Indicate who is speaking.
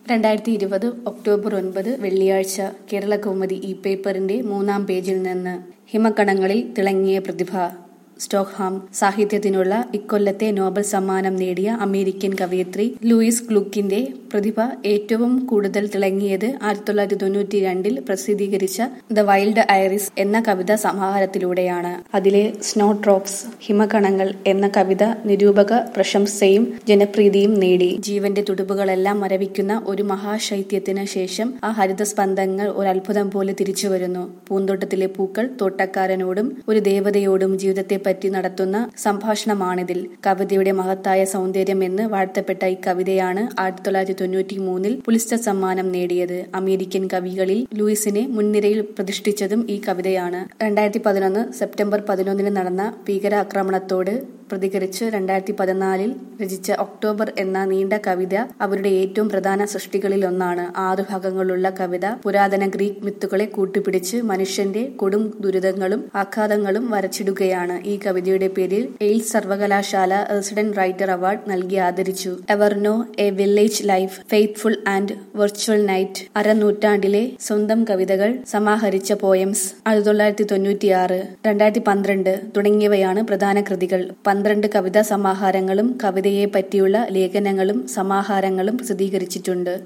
Speaker 1: രണ്ടായിരത്തി ഇരുപത് ഒക്ടോബർ ഒൻപത് വെള്ളിയാഴ്ച കേരള കൗമുദി ഈ പേപ്പറിന്റെ മൂന്നാം പേജിൽ നിന്ന് ഹിമക്കണങ്ങളിൽ തിളങ്ങിയ പ്രതിഭ സ്റ്റോക്ക്ഹാം സാഹിത്യത്തിനുള്ള ഇക്കൊല്ലത്തെ നോബൽ സമ്മാനം നേടിയ അമേരിക്കൻ കവയിത്രി ലൂയിസ് ഗ്ലുക്കിന്റെ പ്രതിഭ ഏറ്റവും കൂടുതൽ തിളങ്ങിയത് ആയിരത്തി തൊള്ളായിരത്തി തൊണ്ണൂറ്റി രണ്ടിൽ പ്രസിദ്ധീകരിച്ച ദ വൈൽഡ് ഐറിസ് എന്ന കവിതാ സമാഹാരത്തിലൂടെയാണ് അതിലെ സ്നോ ഡ്രോപ്സ് ഹിമകണങ്ങൾ എന്ന കവിത നിരൂപക പ്രശംസയും ജനപ്രീതിയും നേടി ജീവന്റെ തുടുപ്പുകളെല്ലാം മരവിക്കുന്ന ഒരു മഹാശൈത്യത്തിന് ശേഷം ആ ഹരിതസ്പന്ദങ്ങൾ ഒരു അത്ഭുതം പോലെ തിരിച്ചു വരുന്നു പൂന്തോട്ടത്തിലെ പൂക്കൾ തോട്ടക്കാരനോടും ഒരു ദേവതയോടും ജീവിതത്തെ പറ്റി നടത്തുന്ന സംഭാഷണമാണിതിൽ കവിതയുടെ മഹത്തായ സൗന്ദര്യം എന്ന് വാഴ്ത്തപ്പെട്ട ഈ കവിതയാണ് ആയിരത്തി തൊള്ളായിരത്തി തൊണ്ണൂറ്റി മൂന്നിൽ പുലിസ്റ്റർ സമ്മാനം നേടിയത് അമേരിക്കൻ കവികളിൽ ലൂയിസിനെ മുൻനിരയിൽ പ്രതിഷ്ഠിച്ചതും ഈ കവിതയാണ് രണ്ടായിരത്തി പതിനൊന്ന് സെപ്റ്റംബർ പതിനൊന്നിന് നടന്ന ഭീകരാക്രമണത്തോട് പ്രതികരിച്ച് രണ്ടായിരത്തി പതിനാലിൽ രചിച്ച ഒക്ടോബർ എന്ന നീണ്ട കവിത അവരുടെ ഏറ്റവും പ്രധാന സൃഷ്ടികളിൽ ഒന്നാണ് ആറു ഭാഗങ്ങളുള്ള കവിത പുരാതന ഗ്രീക്ക് മിത്തുകളെ കൂട്ടുപിടിച്ച് മനുഷ്യന്റെ കൊടും ദുരിതങ്ങളും ആഘാതങ്ങളും വരച്ചിടുകയാണ് ഈ കവിതയുടെ പേരിൽ എയിൽസ് സർവകലാശാല റെസിഡന്റ് റൈറ്റർ അവാർഡ് നൽകി ആദരിച്ചു എവർനോ a village life faithful and virtual night അരനൂറ്റാണ്ടിലെ സ്വന്തം കവിതകൾ സമാഹരിച്ച പോയംസ് ആയിരത്തി തൊള്ളായിരത്തി തൊണ്ണൂറ്റിയാറ് രണ്ടായിരത്തി പന്ത്രണ്ട് തുടങ്ങിയവയാണ് പ്രധാന കൃതികൾ പന്ത്രണ്ട് കവിതാ സമാഹാരങ്ങളും കവിതയെ പറ്റിയുള്ള ലേഖനങ്ങളും സമാഹാരങ്ങളും പ്രസിദ്ധീകരിച്ചിട്ടുണ്ട്